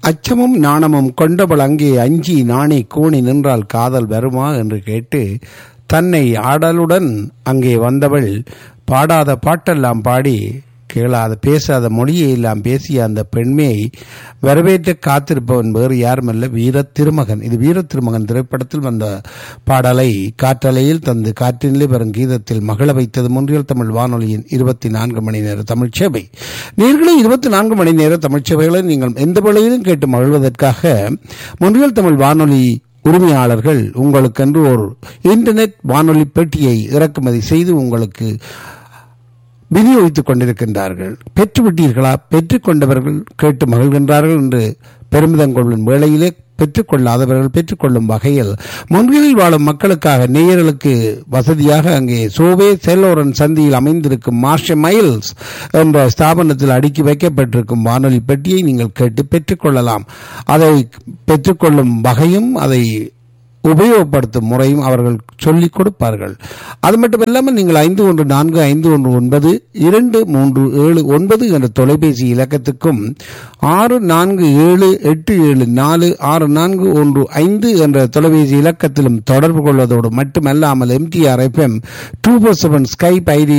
அச்சமும் நாணமும் கொண்டவள் அங்கே அஞ்சி நாணி கூணி நின்றால் காதல் வருமா என்று கேட்டு தன்னை ஆடலுடன் அங்கே வந்தவள் பாடாத பாட்டெல்லாம் பாடி கேளாத பேசாத மொழியை எல்லாம் பேசிய அந்த பெண்மையை வரவேற்று காத்திருப்பவன் வேறு யாருமல்ல வீர திருமகன் இது வீர திருமகன் திரைப்படத்தில் வந்த பாடலை காற்றலையில் தந்து காற்றினிலே வரும் கீதத்தில் மகள வைத்தது முன்றியல் தமிழ் வானொலியின் இருபத்தி நான்கு மணி நேர தமிழ் சேவை நேர்களை இருபத்தி நான்கு மணி நேர தமிழ் சேவைகளை நீங்கள் எந்த வேளையிலும் கேட்டு மகிழ்வதற்காக முன்றியல் தமிழ் வானொலி உரிமையாளர்கள் உங்களுக்கென்று ஒரு இன்டர்நெட் வானொலி பெட்டியை இறக்குமதி செய்து உங்களுக்கு விநியோகித்துக் கொண்டிருக்கின்றார்கள் பெற்றுவிட்டீர்களா பெற்றுக்கொண்டவர்கள் கேட்டு மகிழ்கின்றார்கள் என்று பெருமிதம் கொள்ளும் வேளையிலே பெற்றுக்கொள்ளாதவர்கள் பெற்றுக்கொள்ளும் வகையில் முன்களில் வாழும் மக்களுக்காக நேயர்களுக்கு வசதியாக அங்கே சோவே செல்லோரன் சந்தியில் அமைந்திருக்கும் மார்ஷ மைல்ஸ் என்ற ஸ்தாபனத்தில் அடுக்கி வைக்கப்பட்டிருக்கும் வானொலி பெட்டியை நீங்கள் கேட்டு பெற்றுக்கொள்ளலாம் அதை பெற்றுக்கொள்ளும் வகையும் அதை உபயோகப்படுத்தும் முறையும் அவர்கள் சொல்லிக் கொடுப்பார்கள் அது மட்டும் இல்லாமல் நீங்கள் ஐந்து ஒன்று நான்கு ஐந்து ஒன்று ஒன்பது இரண்டு மூன்று ஏழு ஒன்பது என்ற தொலைபேசி இலக்கத்துக்கும் ஆறு நான்கு ஏழு எட்டு ஏழு நாலு ஆறு நான்கு ஒன்று ஐந்து என்ற தொலைபேசி இலக்கத்திலும் தொடர்பு கொள்வதோடு மட்டுமல்லாமல் MTR FM two four seven Skype ID